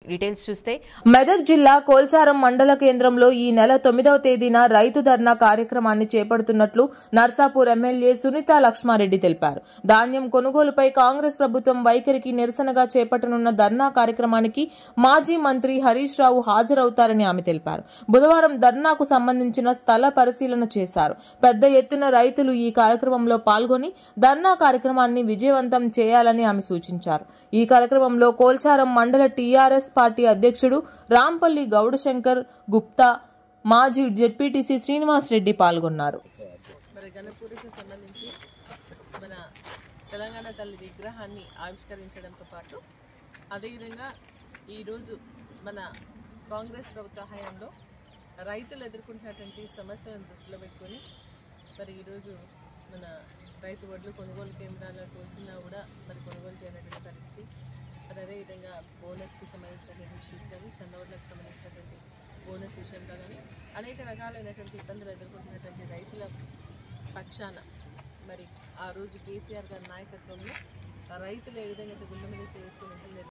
details చూస్తే మెదక్ జిల్లా కోల్చారం మండల కేంద్రంలో ఈ నెల తొమ్మిదవ తేదీన రైతు ధర్నా కార్యక్రమాన్ని చేపడుతున్నట్లు నర్సాపూర్ ఎమ్మెల్యే సునీత లక్ష్మారెడ్డి తెలిపారు ధాన్యం కొనుగోలుపై కాంగ్రెస్ ప్రభుత్వం వైఖరికి నిరసనగా చేపట్టనున్న ధర్నా కార్యక్రమానికి మాజీ మంత్రి హరీష్ రావు హాజరవుతారని ఆమె తెలిపారు బుధవారం ధర్నాకు సంబంధించిన స్థల పరిశీలన చేశారు పెద్ద ఎత్తున రైతులు ఈ కార్యక్రమంలో పాల్గొని ధర్నా కార్యక్రమాన్ని విజయవంతం చేయాలని ఆమె సూచించారు ఈ కార్యక్రమంలో కోల్చారం మండల టీఆర్ఎస్ పార్టీ అధ్యక్షుడు రాంపల్లి గౌడశంకర్ గుప్తా మాజీ జెడ్పీటీసీ శ్రీనివాస్ రెడ్డి పాల్గొన్నారు మరి గణపూరికి సంబంధించి మన తెలంగాణ తల్లి విగ్రహాన్ని ఆవిష్కరించడంతో పాటు అదేవిధంగా ఈరోజు మన కాంగ్రెస్ ప్రభుత్వ హయాంలో రైతులు ఎదుర్కొంటున్నటువంటి సమస్యలను దృష్టిలో పెట్టుకొని మరి ఈరోజు మన రైతు వడ్లు కొనుగోలు కేంద్రాలకు వచ్చినా కూడా మరి కొనుగోలు చేయనటువంటి పరిస్థితి మరి అదేవిధంగా బోనస్కి సంబంధించినటువంటి ఇష్యూస్ కానీ సన్నవడ్లకు సంబంధించినటువంటి బోనస్ విషయంలో కానీ అనేక రకాలైనటువంటి ఇబ్బందులు ఎదుర్కొంటున్నటువంటి రైతుల పక్షాన మరి ఆ రోజు కేసీఆర్ గారి నాయకత్వంలో ఆ రైతులు ఏ విధంగా అయితే గుండె మీద చేసుకుని